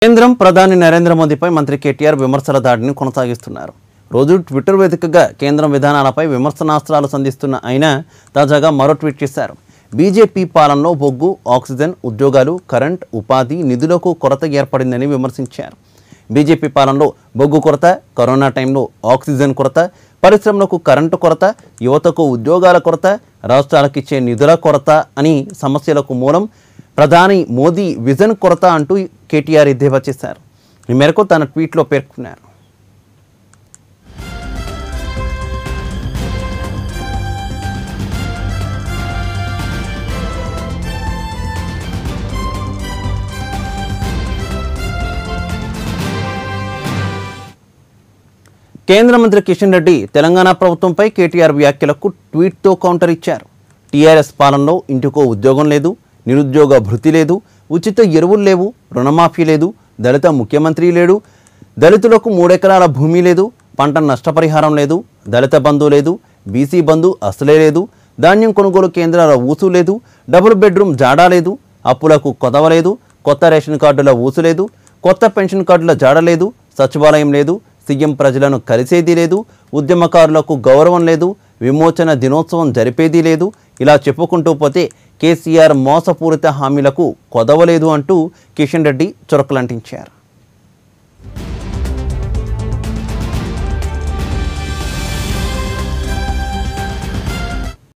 కేంద్రం ప్రధాని నరేంద్ర మోదీపై మంత్రి కేటీఆర్ విమర్శల దాడిని కొనసాగిస్తున్నారు రోజు ట్విట్టర్ వేదికగా కేంద్రం విధానాలపై విమర్శనాస్త్రాలు సంధిస్తున్న ఆయన తాజాగా మరో ట్వీట్ చేశారు బీజేపీ పాలనలో బొగ్గు ఆక్సిజన్ ఉద్యోగాలు కరెంట్ ఉపాధి నిధులకు కొరత ఏర్పడిందని విమర్శించారు బీజేపీ పాలనలో బొగ్గు కొరత కరోనా టైంలో ఆక్సిజన్ కొరత పరిశ్రమలకు కరెంటు కొరత యువతకు ఉద్యోగాల కొరత రాష్ట్రాలకు ఇచ్చే నిధుల కొరత అని సమస్యలకు మూలం ప్రధాని మోదీ విజన్ కొరత అంటూ కేటీఆర్ ఎద్దేవా చేశారు ఈ మేరకు తన ట్వీట్లో పేర్కొన్నారు కేంద్ర మంత్రి కిషన్ రెడ్డి తెలంగాణ ప్రభుత్వంపై కేటీఆర్ వ్యాఖ్యలకు ట్వీట్తో కౌంటర్ ఇచ్చారు టీఆర్ఎస్ పాలనలో ఇంటికో ఉద్యోగం లేదు నిరుద్యోగ భృతి లేదు ఉచిత ఎరువులు లేవు రుణమాఫీ లేదు దళిత ముఖ్యమంత్రి లేడు దళితులకు మూడెకరాల భూమి లేదు పంట నష్టపరిహారం లేదు దళిత బంధు లేదు బీసీ బంధు అసలే లేదు ధాన్యం కొనుగోలు కేంద్రాల ఊసు లేదు డబుల్ బెడ్రూమ్ జాడా లేదు అప్పులకు కొదవ లేదు కొత్త రేషన్ కార్డుల ఊసు లేదు కొత్త పెన్షన్ కార్డుల జాడ లేదు సచివాలయం లేదు సీఎం ప్రజలను కలిసేది లేదు ఉద్యమకారులకు గౌరవం లేదు విమోచన దినోత్సవం జరిపేది లేదు ఇలా చెప్పుకుంటూ పోతే కేసీఆర్ మోసపూరిత హామీలకు కొదవలేదు అంటూ కిషన్ రెడ్డి చురకలంటించారు